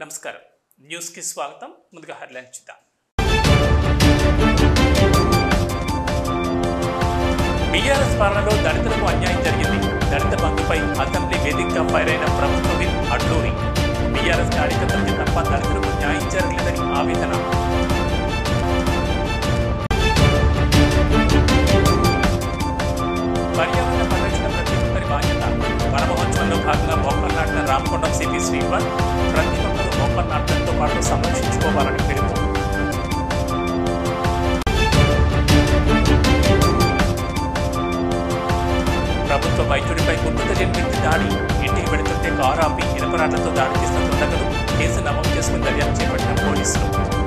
నమస్కారం న్యూస్కి స్వాగతం ముందుగా హెడ్లైన్ చూద్దాం బీఆర్ఎస్ పాలనలో దళితులకు అన్యాయం జరిగింది దళిత బంధుపై అసెంబ్లీ వేదికగా ఫైర్ అయిన ప్రభుత్వ విప్ అడ్లూరి బీఆర్ఎస్ కార్యకర్తలకి తప్ప దళితులకు న్యాయం జరగలేదని ఆవేదన పర్యావరణ పరిరక్షణ ప్రతి ఒక్కరి బాధ్యత వన మహోత్సవంలో భాగంగా మొక్కలు నాటిన రామకొండం సిపి శ్రీవన్ ప్రతి ఒక్కరూ మొక్కలు నాటడంతో పాటు సంరక్షించుకోవాలని పిలుపు ప్రభుత్వ వైద్యుడిపై గుర్తు తెలియని వ్యక్తి దాడి ఇంటికి వెళుతుంటే కారు ఆపి ఇనుపరాట్లతో దాడి చేసిన దుండగులు కేసు నమోదు చేసుకుని దర్యాప్తు చేపట్టిన పోలీసులు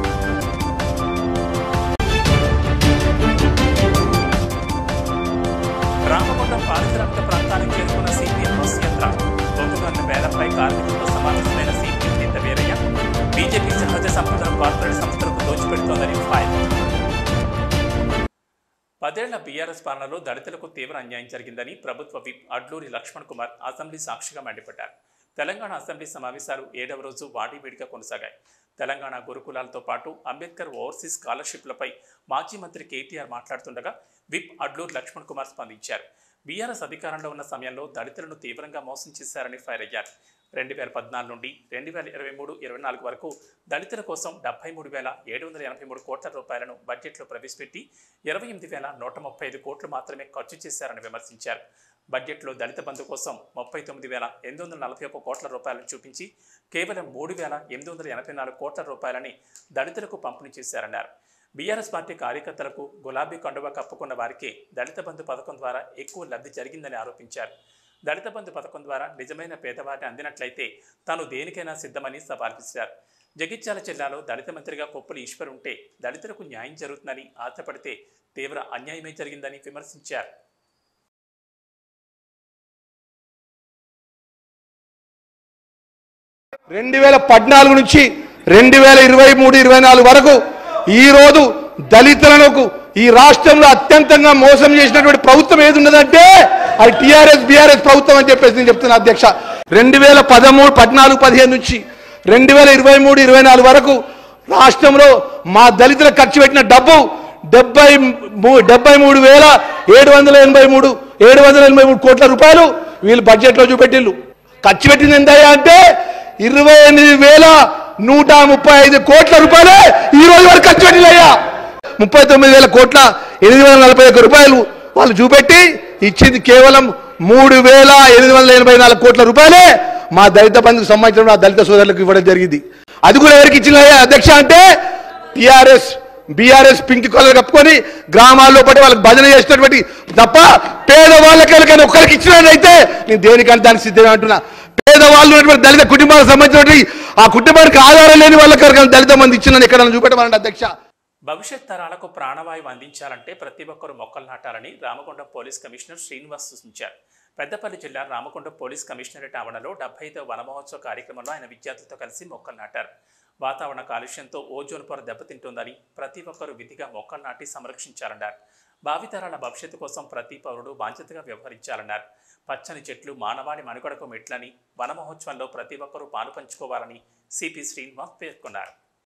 రామగుండం పారిశ్రామిక ప్రాంతానికి చేరుకున్న సిపిఎం బస్ యంత్ర బొగ్గుగన్న వేలపై కార్మికులతో సమావేశమైన సిపిఎం నేత వీరయ్య బీజేపీ సహజ సంపదను కార్పొరేట్ సంస్థలకు దోచిపెడుతోందని ఫైర్ పదేళ్ల బీఆర్ఎస్ పాలనలో దళితులకు తీవ్ర అన్యాయం జరిగిందని ప్రభుత్వ విప్ అడ్లూరి లక్ష్మణ్ కుమార్ అసెంబ్లీ సాక్షిగా మండిపడ్డారు తెలంగాణ అసెంబ్లీ సమావేశాలు ఏడవ రోజు వాడివేడిగా కొనసాగాయి తెలంగాణ గురుకులాలతో పాటు అంబేద్కర్ ఓవర్సీస్ స్కాలర్షిప్లపై మాజీ మంత్రి కేటీఆర్ మాట్లాడుతుండగా విప్ అడ్లూరు లక్ష్మణ్ కుమార్ స్పందించారు బీఆర్ఎస్ అధికారంలో ఉన్న సమయంలో దళితులను తీవ్రంగా మోసం చేశారని ఫైర్ అయ్యారు రెండు వేల పద్నాలుగు నుండి రెండు వేల ఇరవై మూడు ఇరవై నాలుగు వరకు దళితుల కోసం డెబ్బై మూడు వేల ఏడు వందల ఎనభై మూడు కోట్ల రూపాయలను బడ్జెట్లో ప్రవేశపెట్టి ఇరవై ఎనిమిది వేల నూట ముప్పై ఐదు కోట్లు మాత్రమే ఖర్చు చేశారని విమర్శించారు బడ్జెట్లో దళిత బంధు కోసం ముప్పై తొమ్మిది వేల ఎనిమిది వందల నలభై ఒక్క కోట్ల రూపాయలను చూపించి కేవలం మూడు వేల ఎనిమిది వందల ఎనభై నాలుగు కోట్ల రూపాయలని దళితులకు పంపిణీ చేశారన్నారు బీఆర్ఎస్ పార్టీ కార్యకర్తలకు గులాబీ కండువా కప్పుకున్న వారికే దళిత బంధు పథకం ద్వారా ఎక్కువ లబ్ధి జరిగిందని ఆరోపించారు దళిత బంధు పథకం ద్వారా నిజమైన పేదవారిని అందినట్లయితే తాను దేనికైనా సిద్ధమని సవాల్ విసిరారు జగిత్యాల జిల్లాలో దళిత మంత్రిగా కొప్పుల ఈశ్వర్ ఉంటే దళితులకు న్యాయం జరుగుతుందని ఆశపడితే తీవ్ర అన్యాయమే జరిగిందని విమర్శించారు రెండు వేల పద్నాలుగు నుంచి రెండు వేల ఇరవై మూడు ఇరవై నాలుగు వరకు ఈ రోజు దళితులకు ఈ రాష్ట్రంలో అత్యంతంగా మోసం చేసినటువంటి ప్రభుత్వం ఏది ఉన్నదంటే అది టిఆర్ఎస్ బిఆర్ఎస్ ప్రభుత్వం అని చెప్పేసి నేను చెప్తున్నా అధ్యక్ష రెండు వేల పదమూడు పద్నాలుగు పదిహేను నుంచి రెండు వేల ఇరవై మూడు ఇరవై నాలుగు వరకు రాష్ట్రంలో మా దళితులకు ఖర్చు పెట్టిన డబ్బు డెబ్బై మూ- డెబ్బై మూడు వేల ఏడు వందల ఎనభై మూడు ఏడు వందల ఎనభై మూడు కోట్ల రూపాయలు వీళ్ళు బడ్జెట్లో చూపెట్టిళ్ళు ఖర్చు పెట్టింది ఎంతయ్యా అంటే ఇరవై ఎనిమిది వేల నూట ముప్పై ఐదు కోట్ల రూపాయలే ఈ రోజు వరకు ఖర్చు పెట్టినయ్యా ముప్పై తొమ్మిది వేల కోట్ల ఎనిమిది వందల నలభై ఒక్క రూపాయలు వాళ్ళు చూపెట్టి ఇచ్చింది కేవలం మూడు వేల ఎనిమిది వందల ఎనభై నాలుగు కోట్ల రూపాయలే మా దళిత బంధుకు సంబంధించిన మా దళిత సోదరులకు ఇవ్వడం జరిగింది అది కూడా ఎవరికి ఇచ్చిన అధ్యక్ష అంటే టిఆర్ఎస్ బీఆర్ఎస్ పింక్ కలర్ కప్పుకొని గ్రామాల్లో పడి వాళ్ళకి భజన చేసినటువంటి తప్ప పేదవాళ్ళకి ఎవరికైనా ఒక్కరికి ఇచ్చినట్లయితే నేను దేనికంటే దానికి సిద్ధమే అంటున్నా పేదవాళ్ళు ఉన్నటువంటి దళిత కుటుంబాలకు సంబంధించినటువంటి ఆ కుటుంబానికి ఆధారం లేని వాళ్ళకి ఎవరికైనా దళిత మంది ఇచ్చిన ఇక్కడ చూపెట్టమనండి అధ్యక్ష భవిష్యత్ తరాలకు ప్రాణవాయువు అందించాలంటే ప్రతి ఒక్కరూ మొక్కలు నాటాలని రామకొండం పోలీస్ కమిషనర్ శ్రీనివాస్ సూచించారు పెద్దపల్లి జిల్లా రామకొండం పోలీస్ కమిషనరేట్ ఆవరణలో డెబ్బై ఐదవ వనమహోత్సవ కార్యక్రమంలో ఆయన విద్యార్థులతో కలిసి మొక్కలు నాటారు వాతావరణ కాలుష్యంతో ఓజోన్ పొర దెబ్బతింటోందని ప్రతి ఒక్కరూ విధిగా మొక్కలు నాటి సంరక్షించాలన్నారు భావితరాల భవిష్యత్తు కోసం ప్రతి పౌరుడు బాధ్యతగా వ్యవహరించాలన్నారు పచ్చని చెట్లు మానవాళి మనుగడకు మెట్లని వన మహోత్సవంలో ప్రతి ఒక్కరూ పాలు పంచుకోవాలని సిపి శ్రీనివాస్ పేర్కొన్నారు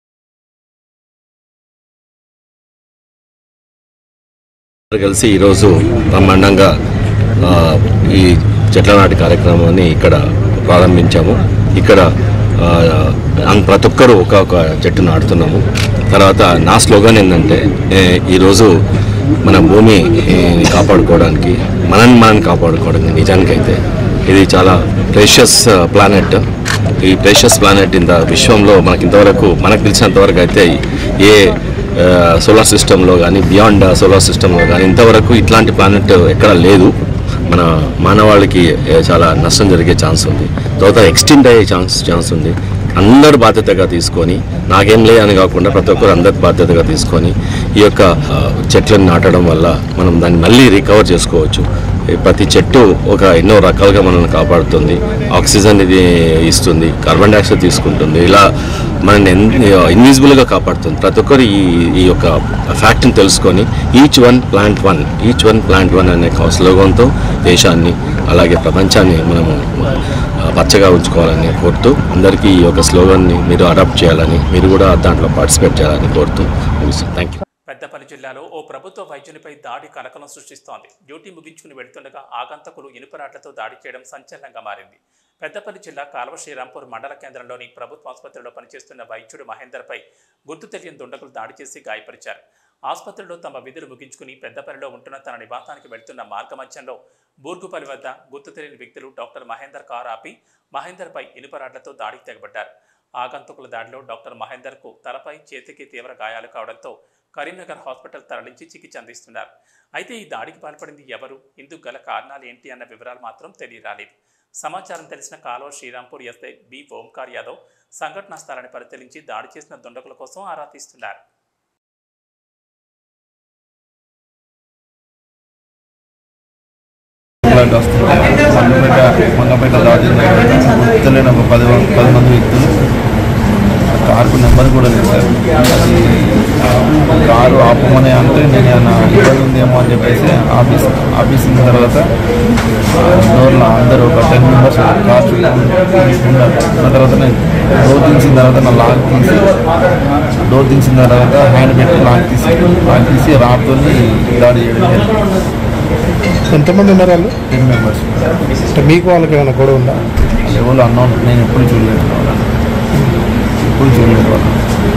అందరూ కలిసి ఈరోజు బ్రహ్మాండంగా ఆ, ఈ చెట్ల నాటి కార్యక్రమాన్ని ఇక్కడ ప్రారంభించాము ఇక్కడ ఆ, అన్- ప్రతి ఒక్కరూ ఒక ఒక చెట్టు నాటుతున్నాము తర్వాత నా స్లోగన్ ఏంటంటే ఏ, ఈరోజు మన భూమి ఏ, కాపాడుకోవడానికి మనల్ని మనం కాపాడుకోవడానికి నిజానికైతే ఇది చాలా ప్రేషియస్ ప్లానెట్ ఈ ప్రేషియస్ ప్లానెట్ ఇంత విశ్వంలో మనకి ఇంతవరకు మనకు తెలిసినంతవరకు అయితే ఏ సోలార్ సిస్టంలో కానీ బియాండ్ సోలార్ సిస్టంలో కానీ ఇంతవరకు ఇట్లాంటి ప్లానెట్ ఎక్కడ లేదు మన మానవాళికి ఏ, చాలా నష్టం జరిగే ఛాన్స్ ఉంది తర్వాత ఎక్స్టెండ్ అయ్యే ఛాన్స్ ఛాన్స్ ఉంది అందరు బాధ్యతగా తీసుకొని నాకేం లే అని కాకుండా ప్రతి ఒక్కరు అందరి బాధ్యతగా తీసుకొని ఈ యొక్క ఆ, చెట్లను నాటడం వల్ల మనం దాన్ని మళ్ళీ రికవర్ చేసుకోవచ్చు ఈ ప్రతి చెట్టు ఒక ఎన్నో రకాలుగా మనల్ని కాపాడుతుంది ఆక్సిజన్ ఇది ఇస్తుంది కార్బన్ డైఆక్సైడ్ తీసుకుంటుంది ఇలా మనల్ని ఇన్విజిబుల్గా కాపాడుతుంది ప్రతి ఒక్కరు ఈ ఈ యొక్క ఫ్యాక్ట్ని తెలుసుకొని each one plant one each one plant one అనే స్లోగన్తో దేశాన్ని అలాగే ప్రపంచాన్ని మనము ఆ, పచ్చగా ఉంచుకోవాలని కోరుతూ అందరికీ ఈ యొక్క స్లోగన్ని మీరు అడాప్ట్ చేయాలని మీరు కూడా దాంట్లో పార్టిసిపేట్ చేయాలని కోరుతూ థ్యాంక్ యూ పెద్దపల్లి జిల్లాలో ఓ ప్రభుత్వ వైద్యునిపై దాడి కలకలం సృష్టిస్తోంది డ్యూటీ ముగించుకుని వెడుతుండగా ఆగంతకులు ఇనుపరాట్లతో దాడి చేయడం సంచలనంగా మారింది పెద్దపల్లి జిల్లా కాల్వ శ్రీరాంపూర్ మండల కేంద్రంలోని ప్రభుత్వ ఆసుపత్రిలో పనిచేస్తున్న వైద్యుడు మహేందర్పై గుర్తు తెలియని దుండగులు దాడి చేసి గాయపరిచారు ఆసుపత్రిలో తమ విధులు ముగించుకుని పెద్దపల్లిలో ఉంటున్న తన నివాసానికి వెళ్తున్న మార్గమధ్యంలో బూర్గుపల్లి వద్ద గుర్తు తెలియని వ్యక్తులు డాక్టర్ మహేందర్ కారు ఆపి మహేందర్పై ఇనుపరాట్లతో దాడికి తెగబడ్డారు ఆగంతుకుల దాడిలో డాక్టర్ మహేందర్కు తలపై చేతికి తీవ్ర గాయాలు కావడంతో కరీంనగర్ హాస్పిటల్ తరలించి చికిత్స అందిస్తున్నారు అయితే ఈ దాడికి పాల్పడింది ఎవరు ఇందుకు గల కారణాలు ఏంటి అన్న వివరాలు మాత్రం తెలియరాలేదు సమాచారం తెలిసిన కాలువ శ్రీరాంపూర్ ఎస్ఐ బి ఓంకార్ యాదవ్ సంఘటనా స్థలాన్ని పరిశీలించి దాడి చేసిన దుండగుల కోసం ఆరా తీస్తున్నారు ఇలాంటి వస్తుంది మంగపేట మంగపేట రాజేంద్ర దగ్గర గుర్తులేని ఒక పది వ- పది మంది వ్యక్తులు ఆ కారుకు నెంబర్ కూడా లేదు సార్ అది ఆ కారు ఆపమని అంటే నేను ఏమైనా ఇబ్బంది ఉందేమో అని చెప్పేసి ఆఫీస్ ఆఫీస్ ఉన్న తర్వాత డోర్లో అందరూ ఒక టెన్ మెంబర్స్ కార్ చుట్టూ ఉన్నారు ఉన్న తర్వాత నేను డోర్ తీసిన తర్వాత నా లాక్ తీసి డోర్ తీసిన తర్వాత హ్యాండ్ పెట్టి లాక్ తీసి లాక్ తీసి రాడ్తో దాడి చేయడం జరిగింది ఎంతమంది ఉన్నారు వాళ్ళు టెన్ మెంబర్స్ అంటే మీకు వాళ్ళకి ఏమైనా గొడవ ఉందా ఎవరు అన్నోన్ నేను ఎప్పుడు చూడలేదు వాళ్ళని ఎప్పుడు చూడలేదు వాళ్ళని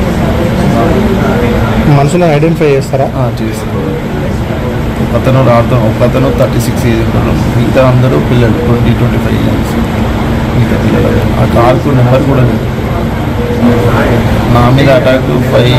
మనుషులను ఐడెంటిఫై చేస్తారా ఆ, చేశాను ఒకతను రాతో ఒకతను థర్టీ సిక్స్ ఏజ్ ఉంటాడు మిగతా అందరూ పిల్లలు ట్వంటీ ట్వంటీ ఫైవ్ ఇయర్స్ మిగతా పిల్లలు ఆ కార్కు నెంబర్ కూడా లేదు నా మీద అటాక్ ఫైవ్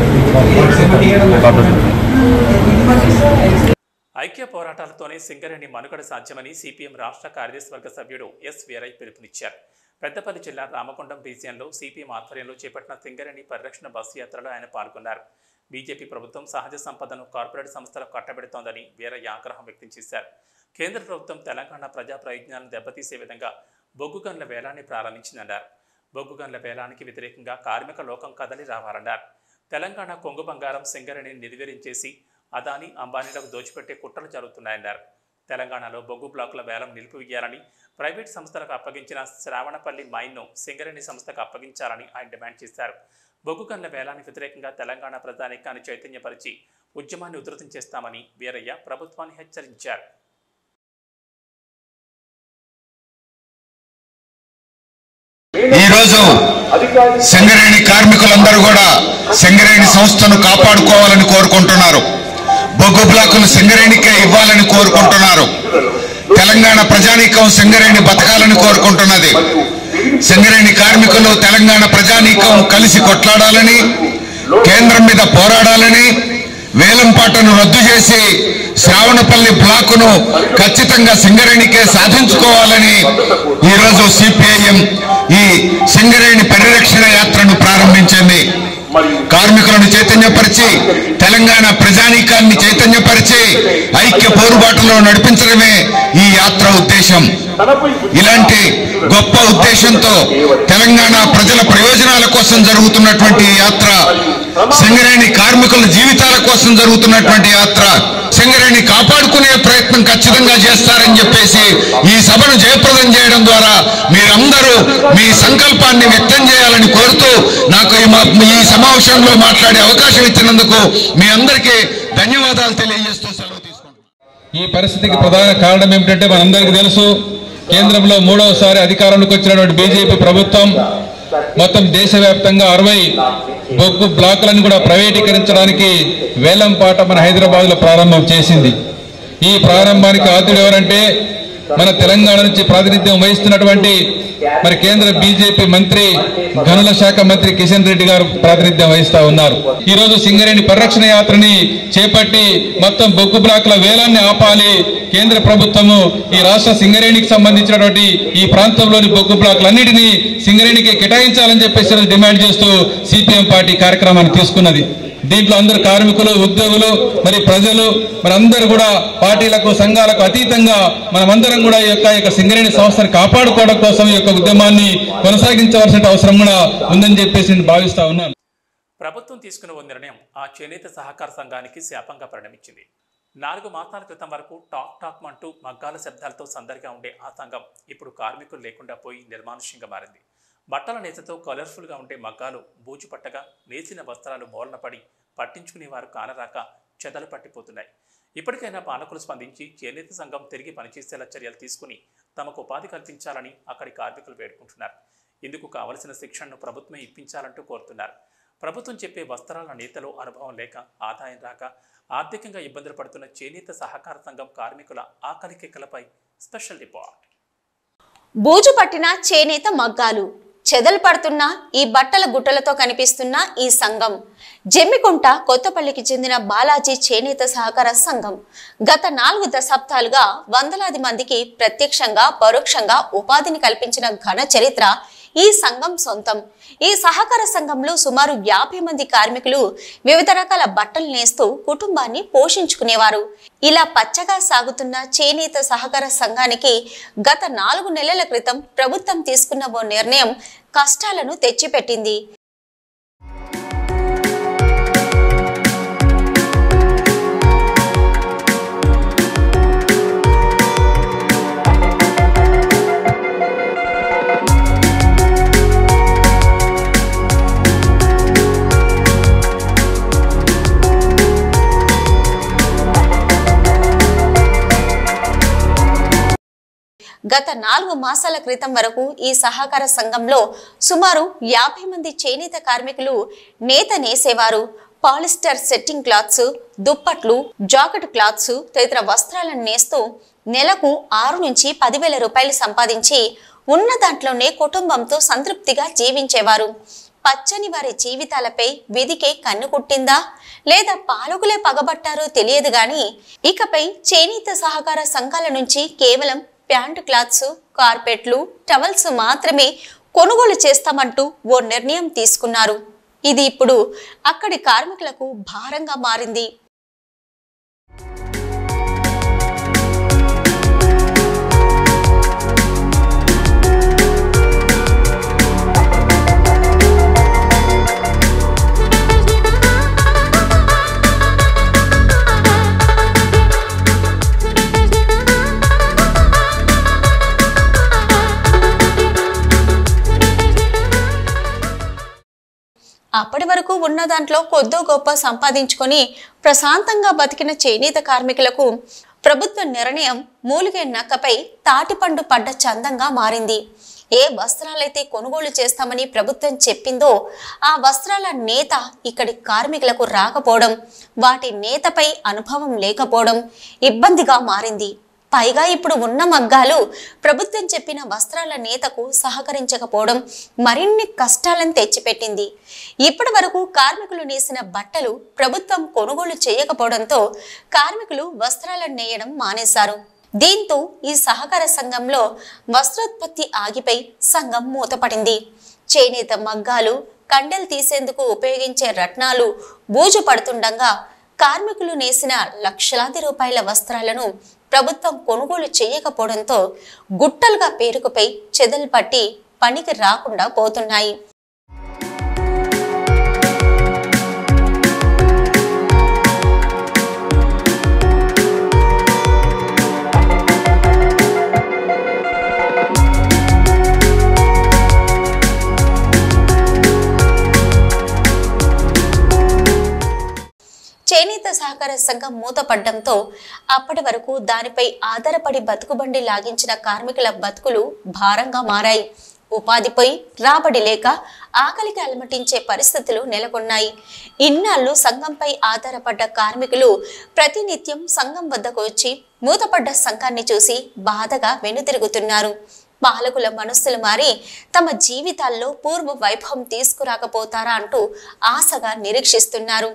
ఐక్య పోరాటాలతోనే సింగరేణి మనుగడ సాధ్యమని సిపిఎం రాష్ట్ర కార్యదర్శివర్గ సభ్యుడు ఎస్ వీరయ్ పిలుపునిచ్చారు పెద్దపల్లి జిల్లా రామకొండం రీజియన్లో సిపిఎం ఆధ్వర్యంలో చేపట్టిన సింగరేణి పరిరక్షణ బస్సు యాత్రలో ఆయన పాల్గొన్నారు బీజేపీ ప్రభుత్వం సహజ సంపదను కార్పొరేట్ సంస్థలకు కట్టబెడుతోందని వీరయ్య ఆగ్రహం వ్యక్తం చేశారు కేంద్ర ప్రభుత్వం తెలంగాణ ప్రజా ప్రయోజనాలను దెబ్బతీసే విధంగా బొగ్గు గన్ల వేలాన్ని ప్రారంభించిందన్నారు బొగ్గు గన్ల వేలానికి వ్యతిరేకంగా కార్మిక లోకం కదలి రావాలన్నారు తెలంగాణ కొంగు బంగారం సింగరేణిని నిర్వీర్యం అదాని అంబానీలకు దోచిపెట్టే కుట్రలు జరుగుతున్నాయన్నారు తెలంగాణలో బొగ్గు బ్లాకుల వేలం నిలిపివేయాలని ప్రైవేట్ సంస్థలకు అప్పగించిన శ్రావణపల్లి మైన్ను సింగరేణి సంస్థకు అప్పగించాలని ఆయన డిమాండ్ చేశారు బొగ్గు గన్ల వేలానికి వ్యతిరేకంగా తెలంగాణ ప్రజానీకాన్ని చైతన్యపరిచి ఉద్యమాన్ని ఉధృతం చేస్తామని వీరయ్య ప్రభుత్వాన్ని హెచ్చరించారు ఈరోజు సింగరేణి కార్మికులందరూ కూడా సింగరేణి సంస్థను కాపాడుకోవాలని కోరుకుంటున్నారు బొగ్గు బ్లాకులు సింగరేణికే ఇవ్వాలని కోరుకుంటున్నారు తెలంగాణ ప్రజానీకం సింగరేణి బతకాలని కోరుకుంటున్నది సింగరేణి కార్మికులు తెలంగాణ ప్రజానీకం కలిసి కొట్లాడాలని కేంద్రం మీద పోరాడాలని వేలంపాటను రద్దు చేసి శ్రావణపల్లి బ్లాకును ఖచ్చితంగా సింగరేణికే సాధించుకోవాలని ఈరోజు సిపిఐఎం ఈ సింగరేణి పరిరక్షణ యాత్రను ప్రారంభించింది కార్మికులను చైతన్యపరిచి తెలంగాణ ప్రజానీకాన్ని చైతన్యపరిచి ఐక్య పోరుబాటులో నడిపించడమే ఈ యాత్ర ఉద్దేశం ఇలాంటి గొప్ప ఉద్దేశంతో తెలంగాణ ప్రజల ప్రయోజనాల కోసం జరుగుతున్నటువంటి ఈ యాత్ర సింగరేణి కార్మికుల జీవితాల కోసం జరుగుతున్నటువంటి యాత్ర సింగరేణి కాపాడుకునే ప్రయత్నం ఖచ్చితంగా చేస్తారని చెప్పేసి ఈ సభను జయప్రదం చేయడం ద్వారా మీరందరూ మీ సంకల్పాన్ని వ్యక్తం చేయాలని కోరుతూ నాకు ఈ మా- ఈ సమావేశంలో మాట్లాడే అవకాశం ఇచ్చినందుకు మీ అందరికీ ధన్యవాదాలు తెలియజేస్తూ సెలవు తీసుకుంటున్నాను ఈ పరిస్థితికి ప్రధాన కారణం ఏమిటంటే మనందరికీ తెలుసు కేంద్రంలో మూడవసారి అధికారంలోకి వచ్చినటువంటి బీజేపీ ప్రభుత్వం మొత్తం దేశవ్యాప్తంగా అరవై బొగ్గు బ్లాకులను కూడా ప్రైవేటీకరించడానికి వేలం పాట మన హైదరాబాద్ లో ప్రారంభం చేసింది ఈ ప్రారంభానికి ఆతుడు ఎవరంటే మన తెలంగాణ నుంచి ప్రాతినిధ్యం వహిస్తున్నటువంటి మరి కేంద్ర బీజేపీ మంత్రి గనుల శాఖ మంత్రి కిషన్ రెడ్డి గారు ప్రాతినిధ్యం వహిస్తా ఉన్నారు ఈ రోజు సింగరేణి పరిరక్షణ యాత్రని చేపట్టి మొత్తం బొగ్గు బ్లాకుల వేలాన్ని ఆపాలి కేంద్ర ప్రభుత్వము ఈ రాష్ట్ర సింగరేణికి సంబంధించినటువంటి ఈ ప్రాంతంలోని బొగ్గు బ్లాకులన్నిటినీ సింగరేణికి కేటాయించాలని చెప్పేసి డిమాండ్ చేస్తూ సిపిఎం పార్టీ కార్యక్రమాన్ని తీసుకున్నది దీంట్లో అందరు కార్మికులు ఉద్యోగులు మరి ప్రజలు మరి అందరూ కూడా పార్టీలకు సంఘాలకు అతీతంగా మనమందరం కూడా ఈ యొక్క ఈ యొక్క సింగరేణి సంస్థను కాపాడుకోవడం కోసం ఈ యొక్క ఉద్యమాన్ని కొనసాగించవలసిన అవసరం కూడా ఉందని చెప్పేసి నేను భావిస్తా ఉన్నాను ప్రభుత్వం తీసుకున్న ఓ నిర్ణయం ఆ చేనేత సహకార సంఘానికి శాపంగా పరిణమించింది నాలుగు మాసాల క్రితం వరకు టాక్ టాక్ అంటూ మగ్గాల శబ్దాలతో సందడిగా ఉండే ఆ సంఘం ఇప్పుడు కార్మికులు లేకుండా పోయి నిర్మానుష్యంగా మారింది బట్టల నేతతో కలర్ఫుల్గా ఉండే మగ్గాలు బూజు పట్టగా నేసిన వస్త్రాలు మూలన పడి పట్టించుకునేవారు కానరాక చెదలు పట్టిపోతున్నాయి ఇప్పటికైనా పాలకులు స్పందించి చేనేత సంఘం తిరిగి పనిచేసేలా చర్యలు తీసుకుని తమకు ఉపాధి కల్పించాలని అక్కడి కార్మికులు వేడుకుంటున్నారు ఇందుకు కావలసిన శిక్షణను ప్రభుత్వమే ఇప్పించాలంటూ కోరుతున్నారు ప్రభుత్వం చెప్పే వస్త్రాల నేతలో అనుభవం లేక ఆదాయం రాక ఆర్థికంగా ఇబ్బందులు పడుతున్న చేనేత సహకార సంఘం కార్మికుల ఆకలి కేకలపై స్పెషల్ రిపోర్ట్ బూజు పట్టిన చేనేత మగ్గాలు చెదలు పడుతున్న ఈ బట్టల గుట్టలతో కనిపిస్తున్న ఈ సంఘం జమ్మికుంట కొత్తపల్లికి చెందిన బాలాజీ చేనేత సహకార సంఘం గత నాలుగు దశాబ్దాలుగా వందలాది మందికి ప్రత్యక్షంగా పరోక్షంగా ఉపాధిని కల్పించిన ఘన చరిత్ర ఈ సంఘం సొంతం ఈ సహకార సంఘంలో సుమారు యాభై మంది కార్మికులు వివిధ రకాల బట్టలు నేస్తూ కుటుంబాన్ని పోషించుకునేవారు ఇలా పచ్చగా సాగుతున్న చేనేత సహకార సంఘానికి గత నాలుగు నెలల క్రితం ప్రభుత్వం తీసుకున్న ఓ నిర్ణయం కష్టాలను తెచ్చిపెట్టింది గత నాలుగు మాసాల క్రితం వరకు ఈ సహకార సంఘంలో సుమారు యాభై మంది చేనేత కార్మికులు నేత నేసేవారు పాలిస్టర్ సెట్టింగ్ క్లాత్స్ దుప్పట్లు జాకెట్ క్లాత్స్ తదితర వస్త్రాలను నేస్తూ నెలకు ఆరు నుంచి పదివేల రూపాయలు సంపాదించి ఉన్న దాంట్లోనే కుటుంబంతో సంతృప్తిగా జీవించేవారు పచ్చని వారి జీవితాలపై విధికే కన్ను కుట్టిందా లేదా పాలకులే పగబట్టారో తెలియదు గాని ఇకపై చేనేత సహకార సంఘాల నుంచి కేవలం ప్యాంటు క్లాత్స్ కార్పెట్లు టవల్స్ మాత్రమే కొనుగోలు చేస్తామంటూ ఓ నిర్ణయం తీసుకున్నారు ఇది ఇప్పుడు అక్కడి కార్మికులకు భారంగా మారింది అప్పటి వరకు ఉన్న దాంట్లో కొద్దో గొప్ప సంపాదించుకొని ప్రశాంతంగా బతికిన చేనేత కార్మికులకు ప్రభుత్వ నిర్ణయం మూలిగే నక్కపై తాటిపండు పడ్డ చందంగా మారింది ఏ వస్త్రాలైతే కొనుగోలు చేస్తామని ప్రభుత్వం చెప్పిందో ఆ వస్త్రాల నేత ఇక్కడి కార్మికులకు రాకపోవడం వాటి నేతపై అనుభవం లేకపోవడం ఇబ్బందిగా మారింది పైగా ఇప్పుడు ఉన్న మగ్గాలు ప్రభుత్వం చెప్పిన వస్త్రాల నేతకు సహకరించకపోవడం మరిన్ని కష్టాలను తెచ్చిపెట్టింది ఇప్పటి వరకు కార్మికులు నేసిన బట్టలు ప్రభుత్వం కొనుగోలు చేయకపోవడంతో కార్మికులు వస్త్రాలను నేయడం మానేశారు దీంతో ఈ సహకార సంఘంలో వస్త్రోత్పత్తి ఆగిపోయి సంఘం మూతపడింది చేనేత మగ్గాలు కండెలు తీసేందుకు ఉపయోగించే రత్నాలు బూజు పడుతుండగా కార్మికులు నేసిన లక్షలాది రూపాయల వస్త్రాలను ప్రభుత్వం కొనుగోలు చేయకపోవడంతో గుట్టలుగా పేరుకుపై చెదలు పట్టి పనికి రాకుండా పోతున్నాయి చేనేత సహకార సంఘం మూతపడ్డంతో అప్పటి వరకు దానిపై ఆధారపడి బతుకుబండి లాగించిన కార్మికుల బతుకులు భారంగా మారాయి ఉపాధిపై రాబడి లేక ఆకలికి అలమటించే పరిస్థితులు నెలకొన్నాయి ఇన్నాళ్ళు సంఘంపై ఆధారపడ్డ కార్మికులు ప్రతినిత్యం సంఘం వద్దకు వచ్చి మూతపడ్డ సంఘాన్ని చూసి బాధగా వెనుతిరుగుతున్నారు పాలకుల మనస్సులు మారి తమ జీవితాల్లో పూర్వ వైభవం తీసుకురాకపోతారా అంటూ ఆశగా నిరీక్షిస్తున్నారు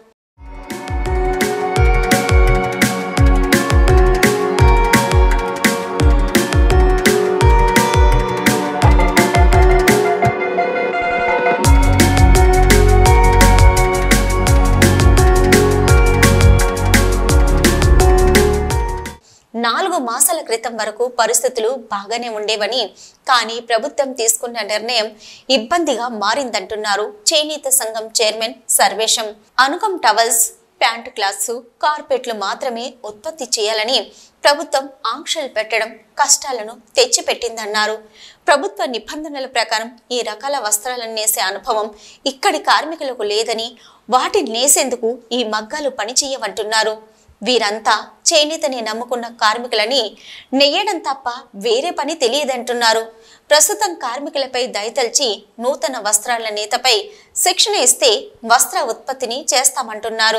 నాలుగు మాసాల క్రితం వరకు పరిస్థితులు బాగానే ఉండేవని కానీ ప్రభుత్వం తీసుకున్న నిర్ణయం ఇబ్బందిగా మారిందంటున్నారు చేనేత సంఘం చైర్మన్ సర్వేశం అనుకం టవల్స్ ప్యాంటు క్లాసు కార్పెట్లు మాత్రమే ఉత్పత్తి చేయాలని ప్రభుత్వం ఆంక్షలు పెట్టడం కష్టాలను తెచ్చిపెట్టిందన్నారు ప్రభుత్వ నిబంధనల ప్రకారం ఈ రకాల వస్త్రాలను నేసే అనుభవం ఇక్కడి కార్మికులకు లేదని వాటిని నేసేందుకు ఈ మగ్గాలు పనిచేయవంటున్నారు వీరంతా చేనేతని నమ్ముకున్న కార్మికులని నెయ్యడం తప్ప వేరే పని తెలియదంటున్నారు ప్రస్తుతం కార్మికులపై దయతల్చి నూతన వస్త్రాల నేతపై శిక్షణ ఇస్తే వస్త్ర ఉత్పత్తిని చేస్తామంటున్నారు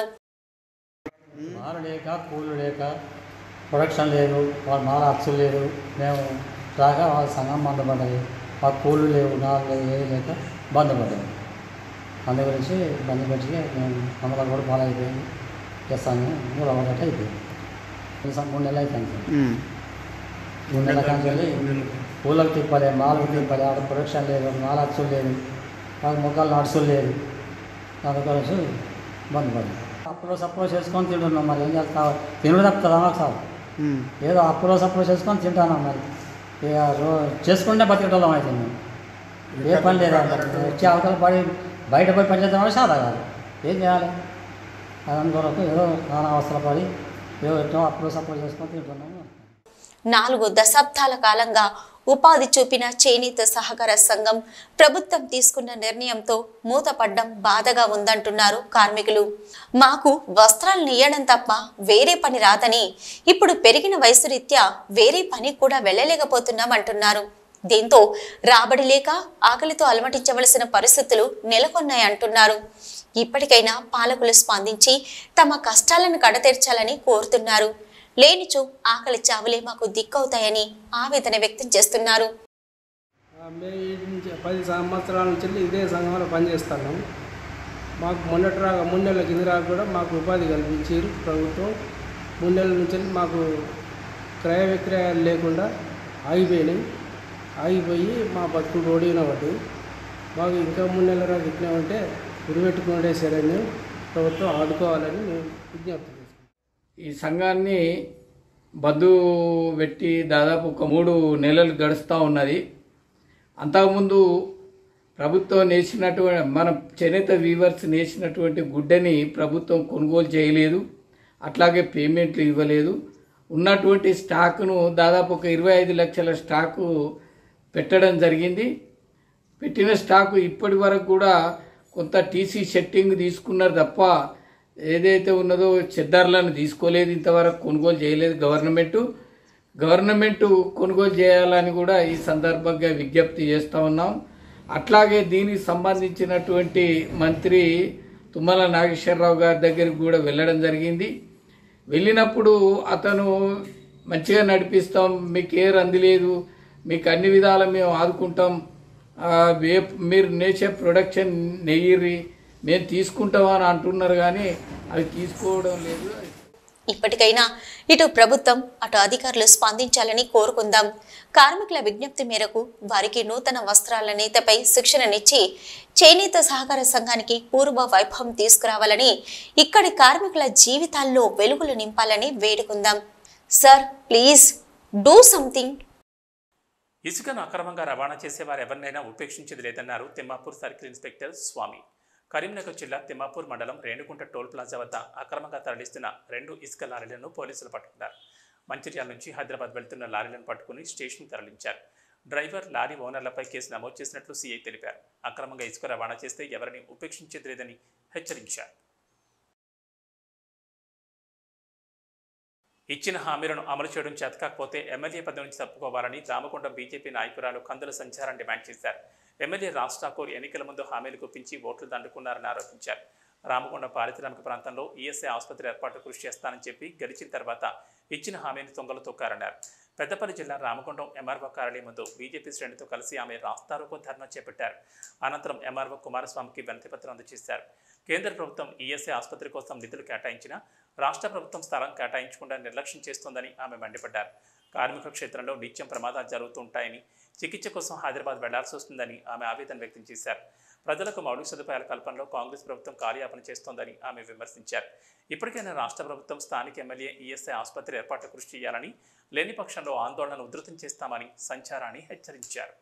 మాల లేక కూలు లేక ప్రొడక్షన్ లేదు వాళ్ళ మాల అచ్చులు లేదు మేము రాక వాళ్ళ సంఘం బంధపడ్డది మాకు కూలు లేవు నాలు లేవు ఏది లేక బంధపడ్డది అందు గురించి బంధు పెట్టి మేము మమ్మల్ని కూడా బాగా అయిపోయింది చేస్తాను మూడు అవ్వగట్ట అయిపోయింది కనీసం మూడు నెలలు అయిపోయింది మూడు నెలల కానీ వెళ్ళి పూలకు తిప్పాలి మాలకు తిప్పాలి ఆడ ప్రొడక్షన్ లేదు మాల అచ్చులు లేదు వాళ్ళ మొక్కలు అడుచులు లేదు అందుకోసం బంద్ పడింది అప్పులో సప్పులో చేసుకొని తింటున్నాం మరి ఏం చేస్తాం తినడు తప్పుతుందా మాకు సార్ ఏదో అప్పులో సప్పులో చేసుకొని తింటాను మరి ఇక రో చేసుకుంటే బతికేటోళ్ళం అయితే మేము ఏ పని లేదా వచ్చి అవతల పడి బయట పోయి పని చేద్దామని సాదా కాదు ఏం చేయాలి అది అందుకొరకు ఏదో నానా అవసరం పడి ఏదో ఎట్టో అప్పులో సప్పులో చేసుకొని తింటున్నాము నాలుగు దశాబ్దాల కాలంగా ఉపాధి చూపిన చేనేత సహకార సంఘం ప్రభుత్వం తీసుకున్న నిర్ణయంతో మూతపడ్డం బాధగా ఉందంటున్నారు కార్మికులు మాకు వస్త్రాలు నెయ్యడం తప్ప వేరే పని రాదని ఇప్పుడు పెరిగిన వయసు రీత్యా వేరే పని కూడా వెళ్ళలేకపోతున్నాం అంటున్నారు దీంతో రాబడి లేక ఆకలితో అలమటించవలసిన పరిస్థితులు నెలకొన్నాయంటున్నారు ఇప్పటికైనా పాలకులు స్పందించి తమ కష్టాలను కడతీర్చాలని కోరుతున్నారు లేనిచో ఆకలి చావులే మాకు దిక్కవుతాయని ఆవేదన వ్యక్తం చేస్తున్నారు మేము ఈ నుంచి పది సంవత్సరాల నుంచి ఇదే సంఘంలో పనిచేస్తున్నాం మాకు మొన్నటి రాక మూడు నెలల కింద రాక కూడా మాకు ఉపాధి కల్పించారు ప్రభుత్వం మూడు నెలల నుంచి మాకు క్రయ విక్రయాలు లేకుండా ఆగిపోయినాయి ఆగిపోయి మా బతుకులు ఓడిన పడ్డాయి మాకు ఇంకా మూడు నెలల రాక ఇట్లా ఉంటే ఉరిపెట్టుకుంటే సరైన ప్రభుత్వం ఆడుకోవాలని మేము విజ్ఞప్తి చేస్తున్నాం ఈ సంఘాన్ని బద్దు పెట్టి దాదాపు ఒక మూడు నెలలు గడుస్తూ ఉన్నది అంతకుముందు ప్రభుత్వం నేసినటువంటి మన చేనేత వీవర్స్ నేసినటువంటి గుడ్డని ప్రభుత్వం కొనుగోలు చేయలేదు అట్లాగే పేమెంట్లు ఇవ్వలేదు ఉన్నటువంటి స్టాకును దాదాపు ఒక ఇరవై ఐదు లక్షల స్టాకు పెట్టడం జరిగింది పెట్టిన స్టాకు ఇప్పటి వరకు కూడా కొంత టీసీ సెట్టింగ్ తీసుకున్నారు తప్ప ఏదైతే ఉన్నదో చెద్దార్లను తీసుకోలేదు ఇంతవరకు కొనుగోలు చేయలేదు గవర్నమెంట్ గవర్నమెంట్ కొనుగోలు చేయాలని కూడా ఈ సందర్భంగా విజ్ఞప్తి చేస్తూ ఉన్నాం అట్లాగే దీనికి సంబంధించినటువంటి మంత్రి తుమ్మల నాగేశ్వరరావు గారి దగ్గరికి కూడా వెళ్ళడం జరిగింది వెళ్ళినప్పుడు అతను మంచిగా నడిపిస్తాం మీకు ఏ రంది లేదు మీకు అన్ని విధాల మేము ఆదుకుంటాం ఆ, వే- మీరు నేచే ప్రొడక్షన్ నెయ్యిరి మేము తీసుకుంటామని అంటున్నారు కానీ అవి తీసుకోవడం లేదు ఇప్పటికైనా ఇటు ప్రభుత్వం అటు అధికారులు స్పందించాలని కోరుకుందాం కార్మికుల విజ్ఞప్తి మేరకు వారికి నూతన వస్త్రాల నేతపై శిక్షణనిచ్చి చేనేత సహకార సంఘానికి పూర్వ వైభవం తీసుకురావాలని ఇక్కడి కార్మికుల జీవితాల్లో వెలుగులు నింపాలని వేడుకుందాం సార్ ప్లీజ్ డూ సంథింగ్ ఇసుకను అక్రమంగా రవాణా చేసేవారు ఎవరినైనా ఉపేక్షించేది లేదన్నారు తిమ్మాపూర్ సర్కిల్ ఇన్స్పెక్టర్ స్వామి కరీంనగర్ జిల్లా తిమ్మాపూర్ మండలం రేణుకుంట టోల్ ప్లాజా వద్ద అక్రమంగా తరలిస్తున్న రెండు ఇసుక లారీలను పోలీసులు పట్టుకున్నారు మంచిర్యాల నుంచి హైదరాబాద్ వెళ్తున్న లారీలను పట్టుకుని స్టేషన్ తరలించారు డ్రైవర్ లారీ ఓనర్లపై కేసు నమోదు చేసినట్లు సీఐ తెలిపారు అక్రమంగా ఇసుక రవాణా చేస్తే ఎవరిని ఉపేక్షించేది లేదని హెచ్చరించారు ఇచ్చిన హామీలను అమలు చేయడం చేతకాకపోతే ఎమ్మెల్యే పదవి నుంచి తప్పుకోవాలని రామకొండ బీజేపీ నాయకురాలు కందుల సంచారం డిమాండ్ చేశారు ఎమ్మెల్యే రాజ్ ఠాకూర్ ఎన్నికల ముందు హామీలు గుప్పించి ఓట్లు దండుకున్నారని ఆరోపించారు రామకొండ పారిశ్రామిక ప్రాంతంలో ఈఎస్ఐ ఆసుపత్రి ఏర్పాటు కృషి చేస్తానని చెప్పి గెలిచిన తర్వాత ఇచ్చిన హామీని తొంగలు తొక్కారన్నారు పెద్దపల్లి జిల్లా రామకొండం ఎంఆర్ఓ కార్యాలయం ముందు బీజేపీ శ్రేణితో కలిసి ఆమె రాస్తారోకో ధర్నా చేపట్టారు అనంతరం ఎంఆర్ఓ కుమారస్వామికి వినతిపత్రం అందజేశారు కేంద్ర ప్రభుత్వం ఈఎస్ఐ ఆసుపత్రి కోసం నిధులు కేటాయించినా రాష్ట్ర ప్రభుత్వం స్థలం కేటాయించకుండా నిర్లక్ష్యం చేస్తోందని ఆమె మండిపడ్డారు కార్మిక క్షేత్రంలో నిత్యం ప్రమాదాలు జరుగుతుంటాయని చికిత్స కోసం హైదరాబాద్ వెళ్లాల్సి వస్తుందని ఆమె ఆవేదన వ్యక్తం చేశారు ప్రజలకు మౌలిక సదుపాయాల కల్పనలో కాంగ్రెస్ ప్రభుత్వం కార్యాపన చేస్తోందని ఆమె విమర్శించారు ఇప్పటికైనా రాష్ట్ర ప్రభుత్వం స్థానిక ఎమ్మెల్యే ఈఎస్ఐ ఆసుపత్రి ఏర్పాటు కృషి చేయాలని లేని పక్షంలో ఆందోళనను ఉధృతం చేస్తామని సంచారాన్ని హెచ్చరించారు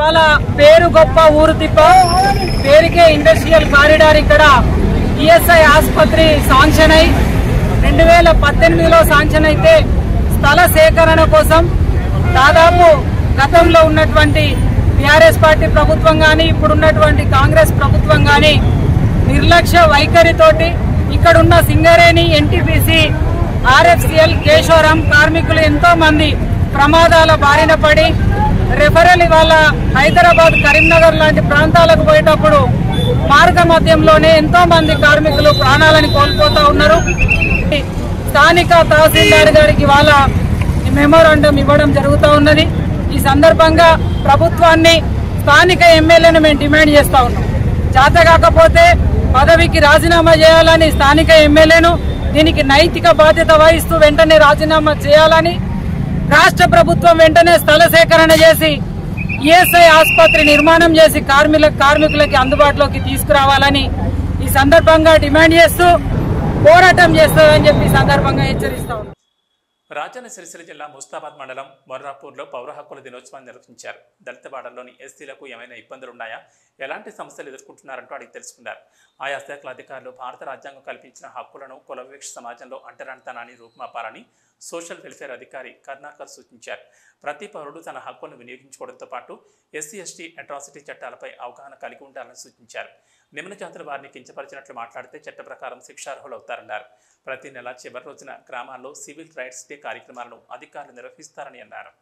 ఇవాళ పేరు గొప్ప ఊరు తిప్ప పేరుకే ఇండస్ట్రియల్ కారిడార్ ఇక్కడ ఈఎస్ఐ ఆసుపత్రి శాంక్షన్ అయి రెండు వేల పద్దెనిమిదిలో శాంక్షన్ అయితే స్థల సేకరణ కోసం దాదాపు గతంలో ఉన్నటువంటి టిఆర్ఎస్ పార్టీ ప్రభుత్వం కానీ ఇప్పుడు ఉన్నటువంటి కాంగ్రెస్ ప్రభుత్వం కానీ నిర్లక్ష్య వైఖరితోటి ఇక్కడ ఉన్న సింగరేణి ఎన్టీపీసీ ఆర్ఎఫ్సిఎల్ కేశవరం కార్మికులు ఎంతో మంది ప్రమాదాల బారిన పడి రెఫరల్ ఇవాళ హైదరాబాద్ కరీంనగర్ లాంటి ప్రాంతాలకు పోయేటప్పుడు మార్గ మధ్యంలోనే ఎంతో మంది కార్మికులు ప్రాణాలని కోల్పోతా ఉన్నారు స్థానిక తహసీల్దార్ గారికి ఇవాళ మెమోరాండం ఇవ్వడం జరుగుతూ ఉన్నది ఈ సందర్భంగా ప్రభుత్వాన్ని స్థానిక ఎమ్మెల్యేను మేము డిమాండ్ చేస్తా ఉన్నాం చేత కాకపోతే పదవికి రాజీనామా చేయాలని స్థానిక ఎమ్మెల్యేను దీనికి నైతిక బాధ్యత వహిస్తూ వెంటనే రాజీనామా చేయాలని రాష్ట్ర ప్రభుత్వం వెంటనే స్థల సేకరణ చేసి ఈఎస్ఐ ఆసుపత్రి నిర్మాణం చేసి కార్మికుల కార్మికులకి అందుబాటులోకి తీసుకురావాలని ఈ సందర్భంగా డిమాండ్ చేస్తూ పోరాటం చేస్తుందని చెప్పి ఈ సందర్భంగా హెచ్చరిస్తా ఉన్నాం రాజన్న సిరిసిల్ల జిల్లా ముస్తాబాద్ మండలం మొర్రాపూర్లో పౌర హక్కుల దినోత్సవాన్ని నిర్వహించారు దళితవాడల్లోని ఎస్సీలకు ఏమైనా ఇబ్బందులున్నాయా ఎలాంటి సమస్యలు ఎదుర్కొంటున్నారంటూ అడిగి తెలుసుకున్నారు ఆయా శాఖల అధికారులు భారత రాజ్యాంగం కల్పించిన హక్కులను కుల వివక్ష సమాజంలో అంటరానితనాన్ని రూపుమాపాలని సోషల్ వెల్ఫేర్ అధికారి కర్ణాకర్ సూచించారు ప్రతి పౌరుడు తన హక్కులను వినియోగించుకోవడంతో పాటు ఎస్సీ ఎస్టీ అట్రాసిటీ చట్టాలపై అవగాహన కలిగి ఉండాలని సూచించారు నిమ్న జాతుల వారిని కించపరిచినట్లు మాట్లాడితే చట్ట ప్రకారం శిక్షార్హులవుతారన్నారు ప్రతి నెల చివరి రోజున గ్రామాల్లో సివిల్ రైట్స్ డే కార్యక్రమాలను అధికారులు నిర్వహిస్తారని అన్నారు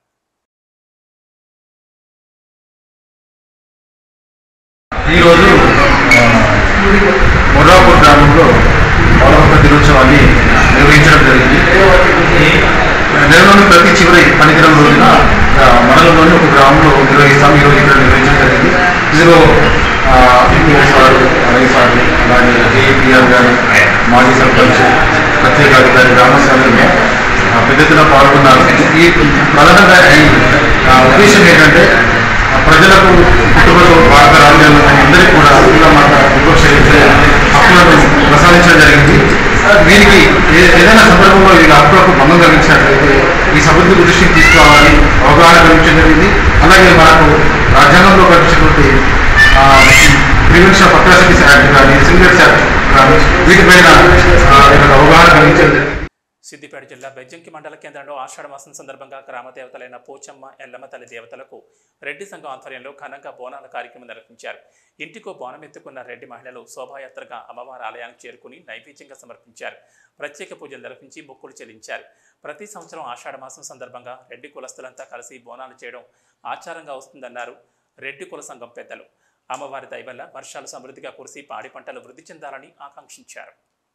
ఈరోజు మొర్రాపూర్ గ్రామంలో పౌరహత్వ దినోత్సవాన్ని నిర్వహించడం జరిగింది నెలలోని ప్రతి చివరి పనిదినం రోజున ఆ, మండలంలోని ఒక గ్రామంలో నిర్వహిస్తాం ఈరోజు ఇక్కడ నిర్వహించడం జరిగింది ఇందులో ఎంపీఎస్ సార్ అలాగే సార్ అలాగే ఏపీఆర్ గారు మాజీ సర్పంచ్ ప్రత్యేక అధికారి గ్రామశాలు పెద్ద ఎత్తున పాల్గొన్నారు ఈ ప్రధానంగా ఈ ఆ, ఉద్దేశం ఏంటంటే ఆ, ప్రజలకు పుట్టుకతో భారత రాజ్యాంగం అందరికీ కూడా హక్కుల మాట వివక్ష హక్కులను ప్రసాదించడం జరిగింది వీరికి ఏ- ఏదైనా సందర్భంలో వీళ్ళ హక్కులకు భంగం కలిగించినట్లయితే ఈ సభ్యుల దృష్టికి తీసుకురావాలని అవగాహన కలిగించడం జరిగింది అలాగే మనకు రాజ్యాంగంలో కల్పించినటువంటి ప్రివెన్షన్ ఆఫ్ అట్రాసిటీస్ యాక్ట్ కానీ సింగర్స్ యాక్ట్ కానీ వీటిపైన ఆ, వీళ్ళకి అవగాహన కలిగించడం జరిగింది సిద్దిపేట జిల్లా బెజ్జంకి మండల కేంద్రంలో ఆషాఢ మాసం సందర్భంగా గ్రామ దేవతలైన పోచమ్మ ఎల్లమ్మ తల్లి దేవతలకు రెడ్డి సంఘం ఆధ్వర్యంలో ఘనంగా బోనాల కార్యక్రమం నిర్వహించారు ఇంటికో బోనం ఎత్తుకున్న రెడ్డి మహిళలు శోభాయాత్రగా అమ్మవారి ఆలయానికి చేరుకుని నైవేద్యంగా సమర్పించారు ప్రత్యేక పూజలు నిర్వహించి మొక్కులు చెల్లించారు ప్రతి సంవత్సరం ఆషాఢ మాసం సందర్భంగా రెడ్డి కులస్తులంతా కలిసి బోనాలు చేయడం ఆచారంగా వస్తుందన్నారు రెడ్డి కుల సంఘం పెద్దలు అమ్మవారి దయ వల్ల వర్షాలు సమృద్ధిగా కురిసి పాడి పంటలు వృద్ధి చెందాలని ఆకాంక్షించారు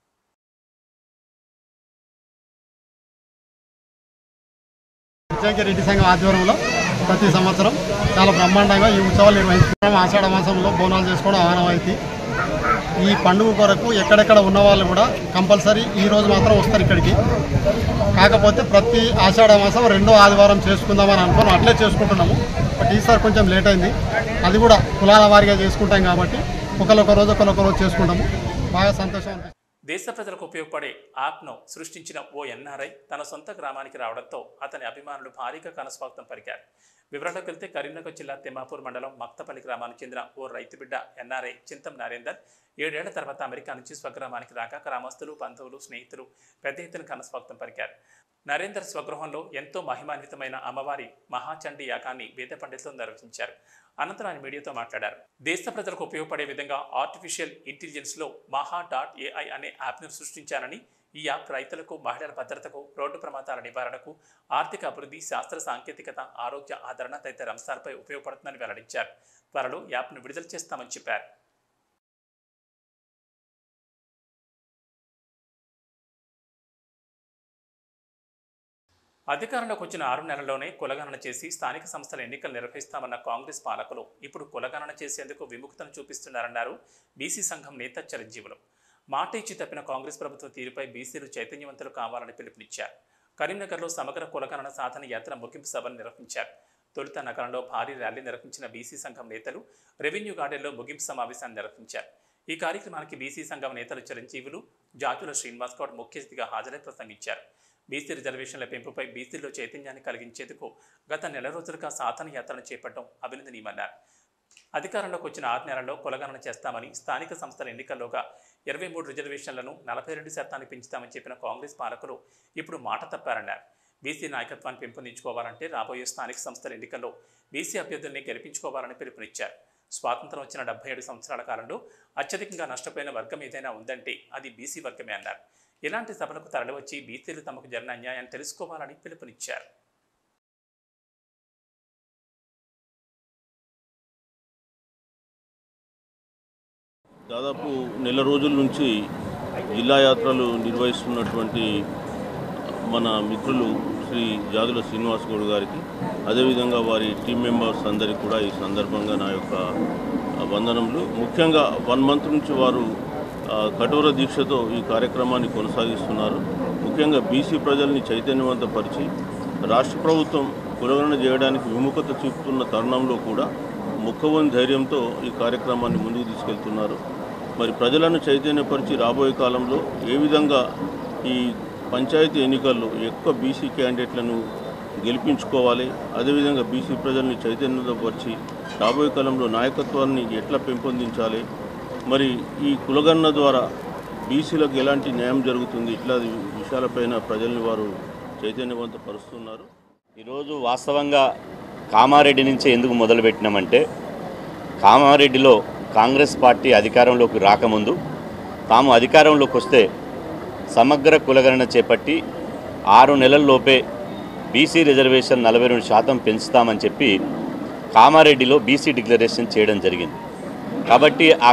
విజయకి రెడ్డి సంఘం ఆధ్వర్యంలో ప్రతి సంవత్సరం చాలా బ్రహ్మాండంగా ఈ ఉత్సవాలు నిర్వహిస్తున్నాం ఆషాఢ మాసంలో బోనాలు చేసుకోవడం ఆనవాయితీ ఈ పండుగ కొరకు ఎక్కడెక్కడ ఉన్న వాళ్ళు కూడా కంపల్సరీ ఈ రోజు మాత్రం వస్తారు ఇక్కడికి కాకపోతే ప్రతి ఆషాఢ మాసం రెండో ఆదివారం చేసుకుందామని అనుకున్నాం అట్లే చేసుకుంటున్నాము బట్ ఈసారి కొంచెం లేట్ అయింది అది కూడా కులాల వారీగా చేసుకుంటాం కాబట్టి ఒకరొక రోజు ఒకరొక రోజు చేసుకుంటాము బాగా సంతోషం అనిపిస్తుంది దేశ ప్రజలకు ఉపయోగపడే యాప్ను సృష్టించిన ఓ ఎన్ఆర్ఐ తన సొంత గ్రామానికి రావడంతో అతని అభిమానులు భారీగా కనస్వాగతం పలికారు వివరాలకు వెళ్తే కరీంనగర్ జిల్లా తిమ్మాపూర్ మండలం మక్తపల్లి గ్రామానికి చెందిన ఓ రైతు బిడ్డ ఎన్ఆర్ఐ చింతం నరేందర్ ఏడేళ్ల తర్వాత అమెరికా నుంచి స్వగ్రామానికి రాక గ్రామస్తులు బంధువులు స్నేహితులు పెద్ద ఎత్తున కనస్వాగతం పలికారు నరేందర్ స్వగృహంలో ఎంతో మహిమాన్వితమైన అమ్మవారి మహాచండీ యాగాన్ని వేద పండితులు నిర్వహించారు అనంతరం ఆయన మీడియాతో మాట్లాడారు దేశ ప్రజలకు ఉపయోగపడే విధంగా ఆర్టిఫిషియల్ ఇంటెలిజెన్స్లో మహా డాట్ ఏఐ అనే యాప్ను సృష్టించానని ఈ యాప్ రైతులకు మహిళల భద్రతకు రోడ్డు ప్రమాదాల నివారణకు ఆర్థిక అభివృద్ధి శాస్త్ర సాంకేతికత ఆరోగ్య ఆదరణ తదితర అంశాలపై ఉపయోగపడుతుందని వెల్లడించారు త్వరలో యాప్ను విడుదల చేస్తామని చెప్పారు అధికారంలోకి వచ్చిన ఆరు నెలల్లోనే కులగణన చేసి స్థానిక సంస్థల ఎన్నికలు నిర్వహిస్తామన్న కాంగ్రెస్ పాలకులు ఇప్పుడు కులగణన చేసేందుకు విముఖతను చూపిస్తున్నారన్నారు బీసీ సంఘం నేత చిరంజీవులు మాట ఇచ్చి తప్పిన కాంగ్రెస్ ప్రభుత్వ తీరుపై బీసీలు చైతన్యవంతులు కావాలని పిలుపునిచ్చారు కరీంనగర్లో సమగ్ర కులగణన సాధన యాత్ర ముగింపు సభను నిర్వహించారు తొలుత నగరంలో భారీ ర్యాలీ నిర్వహించిన బీసీ సంఘం నేతలు రెవెన్యూ గార్డెన్లో ముగింపు సమావేశాన్ని నిర్వహించారు ఈ కార్యక్రమానికి బీసీ సంఘం నేతలు చిరంజీవులు జాతుల శ్రీనివాస్ గౌడ్ ముఖ్య అతిథిగా హాజరై ప్రసంగించారు బీసీ రిజర్వేషన్ల పెంపుపై బీసీల్లో చైతన్యాన్ని కలిగించేందుకు గత నెల రోజులుగా సాధన యాత్రను చేపట్టడం అభినందనీయమన్నారు అధికారంలోకి వచ్చిన ఆరు నెలల్లో కులగణన చేస్తామని స్థానిక సంస్థల ఎన్నికల్లోగా ఇరవై మూడు రిజర్వేషన్లను నలభై రెండు శాతానికి పెంచుతామని చెప్పిన కాంగ్రెస్ పాలకులు ఇప్పుడు మాట తప్పారన్నారు బీసీ నాయకత్వాన్ని పెంపొందించుకోవాలంటే రాబోయే స్థానిక సంస్థల ఎన్నికల్లో బీసీ అభ్యర్థుల్ని గెలిపించుకోవాలని పిలుపునిచ్చారు స్వాతంత్రం వచ్చిన డెబ్బై ఏడు సంవత్సరాల కాలంలో అత్యధికంగా నష్టపోయిన వర్గం ఏదైనా ఉందంటే అది బీసీ వర్గమే అన్నారు ఇలాంటి సభలకు తరలివచ్చి బీసీలు తమకు జరిగిన అన్యాయాన్ని తెలుసుకోవాలని పిలుపునిచ్చారు దాదాపు నెల రోజుల నుంచి జిల్లా యాత్రలు నిర్వహిస్తున్నటువంటి మన మిత్రులు శ్రీ జాదుల శ్రీనివాస్ గౌడ్ గారికి అదేవిధంగా వారి టీం మెంబర్స్ అందరికీ కూడా ఈ సందర్భంగా నా యొక్క వందనములు ముఖ్యంగా వన్ మంత్ నుంచి వారు ఆ, కఠోర దీక్షతో ఈ కార్యక్రమాన్ని కొనసాగిస్తున్నారు ముఖ్యంగా బీసీ ప్రజల్ని చైతన్యవంతపరిచి రాష్ట్ర ప్రభుత్వం కులగణన చేయడానికి విముఖత చూపుతున్న తరుణంలో కూడా ముక్కవని ధైర్యంతో ఈ కార్యక్రమాన్ని ముందుకు తీసుకెళ్తున్నారు మరి ప్రజలను చైతన్యపరిచి రాబోయే కాలంలో ఏ విధంగా ఈ పంచాయతీ ఎన్నికల్లో ఎక్కువ బీసీ క్యాండిడేట్లను గెలిపించుకోవాలి అదేవిధంగా బీసీ ప్రజల్ని చైతన్యపరిచి రాబోయే కాలంలో నాయకత్వాన్ని ఎట్లా పెంపొందించాలి మరి ఈ కులగణన ద్వారా బీసీలకు ఎలాంటి న్యాయం జరుగుతుంది ఇట్లా విషయాలపైన ప్రజల్ని వారు చైతన్యవంతపరుస్తున్నారు ఈరోజు వాస్తవంగా కామారెడ్డి నుంచి ఎందుకు మొదలుపెట్టినామంటే కామారెడ్డిలో కాంగ్రెస్ పార్టీ అధికారంలోకి రాకముందు తాము అధికారంలోకి వస్తే సమగ్ర కులగణన చేపట్టి ఆరు నెలల్లోపే బీసీ రిజర్వేషన్ నలభై రెండు శాతం పెంచుతామని చెప్పి కామారెడ్డిలో బీసీ డిక్లరేషన్ చేయడం జరిగింది కాబట్టి ఆ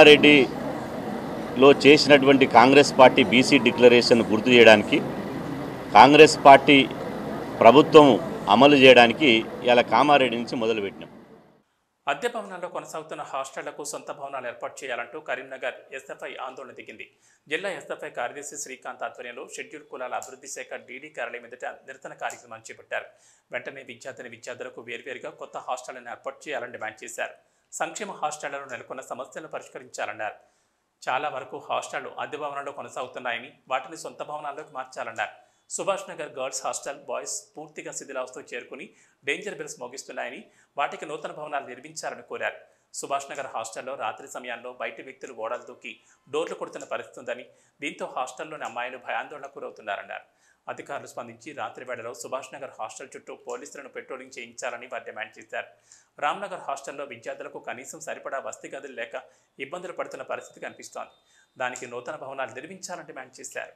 కామారెడ్డిలో చేసినటువంటి కాంగ్రెస్ పార్టీ బీసీ డిక్లరేషన్ గుర్తు చేయడానికి కాంగ్రెస్ పార్టీ ప్రభుత్వం అమలు చేయడానికి ఇలా కామారెడ్డి నుంచి మొదలుపెట్టినాం అద్దె భవనాల్లో కొనసాగుతున్న హాస్టళ్లకు సొంత భవనాలు ఏర్పాటు చేయాలంటూ కరీంనగర్ ఎస్ఎఫ్ఐ ఆందోళన దిగింది జిల్లా ఎస్ఎఫ్ఐ కార్యదర్శి శ్రీకాంత్ ఆధ్వర్యంలో షెడ్యూల్ కులాల అభివృద్ధి శాఖ డీడీ కార్యాలయం ఎదుట నిరసన కార్యక్రమాన్ని చేపట్టారు వెంటనే విద్యార్థిని విద్యార్థులకు వేర్వేరుగా కొత్త హాస్టళ్లను ఏర్పాటు చేయాలని డిమాండ్ చేశారు సంక్షేమ హాస్టళ్లలో నెలకొన్న సమస్యలను పరిష్కరించాలన్నారు చాలా వరకు హాస్టళ్లు అద్దె భవనాల్లో కొనసాగుతున్నాయని వాటిని సొంత భవనాల్లోకి మార్చాలన్నారు Subhash Nagar girls hostel boys పూర్తిగా శిథిలావస్థకు చేరుకుని డేంజర్ బిల్స్ మోగిస్తున్నాయని వాటికి నూతన భవనాలు నిర్మించాలని కోరారు సుభాష్ నగర్ హాస్టల్లో రాత్రి సమయాల్లో బయటి వ్యక్తులు గోడలు దూకి డోర్లు కొడుతున్న పరిస్థితి ఉందని దీంతో హాస్టల్లోని అమ్మాయిలు భయాందోళనకు గురవుతున్నారన్నారు అధికారులు స్పందించి రాత్రి వేళలో సుభాష్ నగర్ హాస్టల్ చుట్టూ పోలీసులను పెట్రోలింగ్ చేయించాలని వారు డిమాండ్ చేశారు రామ్నగర్ హాస్టల్లో విద్యార్థులకు కనీసం సరిపడా వసతి గదులు లేక ఇబ్బందులు పడుతున్న పరిస్థితి కనిపిస్తోంది దానికి నూతన భవనాలు నిర్మించాలని డిమాండ్ చేశారు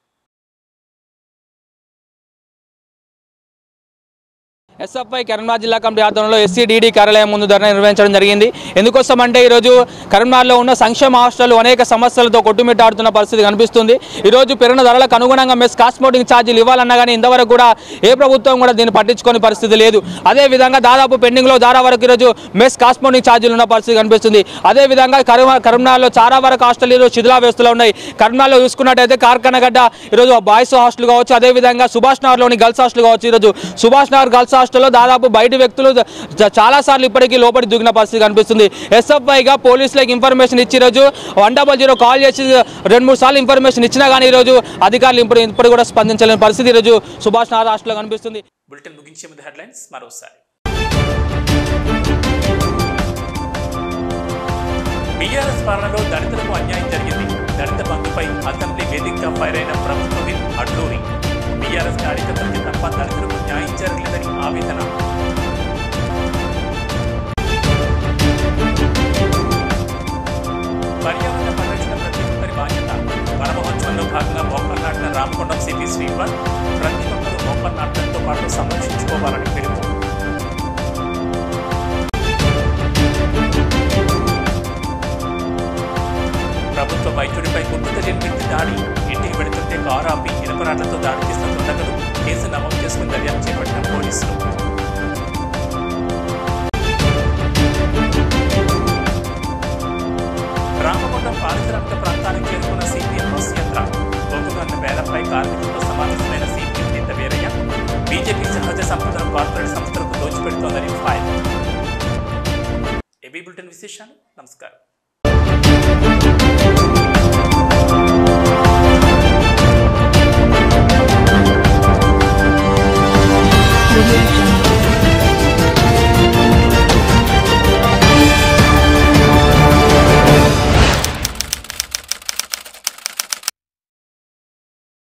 ఎస్ఎఫ్ఐ కరీంనగర్ జిల్లా కమిటీ ఆధ్వర్యంలో ఎస్సీడీడీ కార్యాలయం ముందు ధర్నా నిర్వహించడం జరిగింది ఎందుకోసం అంటే ఈరోజు కరీంనగర్లో ఉన్న సంక్షేమ హాస్టల్ అనేక సమస్యలతో కొట్టుమిట్టాడుతున్న పరిస్థితి కనిపిస్తుంది ఈరోజు పెరిగిన ధరలకు అనుగుణంగా మెస్ కాస్మోటింగ్ ఛార్జీలు ఇవ్వాలన్నా కానీ ఇంతవరకు కూడా ఏ ప్రభుత్వం కూడా దీన్ని పట్టించుకొని పరిస్థితి లేదు అదే విధంగా దాదాపు పెండింగ్లో చాలా వరకు ఈరోజు మెస్ కాస్మోటింగ్ ఛార్జీలు ఉన్న పరిస్థితి కనిపిస్తుంది అదే విధంగా కరీం కరీంనగర్లో చాలా వరకు హాస్టల్ ఈరోజు శిథిలావ్యవస్థలో ఉన్నాయి కరీంనగర్లో చూసుకున్నట్టయితే కార్ఖానగడ్డ ఈరోజు బాయ్స్ హాస్టల్ కావచ్చు అదే విధంగా సుభాష్ నగర్లోని గర్ల్స్ హాస్టల్ కావచ్చు ఈరోజు సుభాష్ నగర్ గర్ల్స్ హాస్టల్లో దాదాపు బయట వ్యక్తులు చాలా సార్లు ఇప్పటికీ లోపలి దిగిన పరిస్థితి కనిపిస్తుంది ఎస్ఎఫ్ఐగా పోలీసులకు ఇన్ఫర్మేషన్ ఇచ్చి ఈరోజు వన్ డబల్ జీరో కాల్ చేసి రెండు మూడు సార్లు ఇన్ఫర్మేషన్ ఇచ్చినా కానీ ఈరోజు అధికారులు ఇప్పుడు ఇప్పుడు కూడా స్పందించలేని పరిస్థితి ఈరోజు సుభాష్ నగర్ హాస్టల్లో కనిపిస్తుంది బులెటిన్ ముగించే ముందు హెడ్లైన్స్ మరోసారి బీఆర్ఎస్ పాలనలో దళితులకు అన్యాయం జరిగింది దళిత బంధుపై అసెంబ్లీ వేదికగా ఫైర్ అయిన ప్రభుత్వ విప్ అడ్లూరి బీఆర్ఎస్ కార్యకర్తలకి తప్ప దళితులకు న్యాయం జరగలేదని ఆవేదన పర్యావరణ పరిరక్షణ ప్రతి ఒక్కరి బాధ్యత వనమహోత్సవంలో భాగంగా మొక్కలు నాటిన రామకొండం సిపి శ్రీనివాస్ ప్రతి ఒక్కరూ మొక్కలు నాటడంతో పాటు సంరక్షించుకోవాలని పిలుపు ప్రభుత్వ వైద్యుడిపై గుర్తు తెలియని వ్యక్తి దాడి ఇంటికి వెళుతుంటే కారు ఆపి ఇనుపరాట్లతో దాడి చేసిన దుండగులు కేసు నమోదు చేసుకుని దర్యాప్తు చేపట్టిన పోలీసులు రామగుండం పారిశ్రామిక ప్రాంతానికి చేరుకున్న సిపిఎం బస్ యాత్ర బొగ్గుగన్న వేలపై కార్మికులతో సమావేశమైన సిపిఎం నేత వీరయ్య బీజేపీ సహజ సంపదను కార్పొరేట్ సంస్థలకు దోచిపెడుతోందని ఫైల్ ఏబీ బులెటిన్ విశేషాలు నమస్కారం Thank you.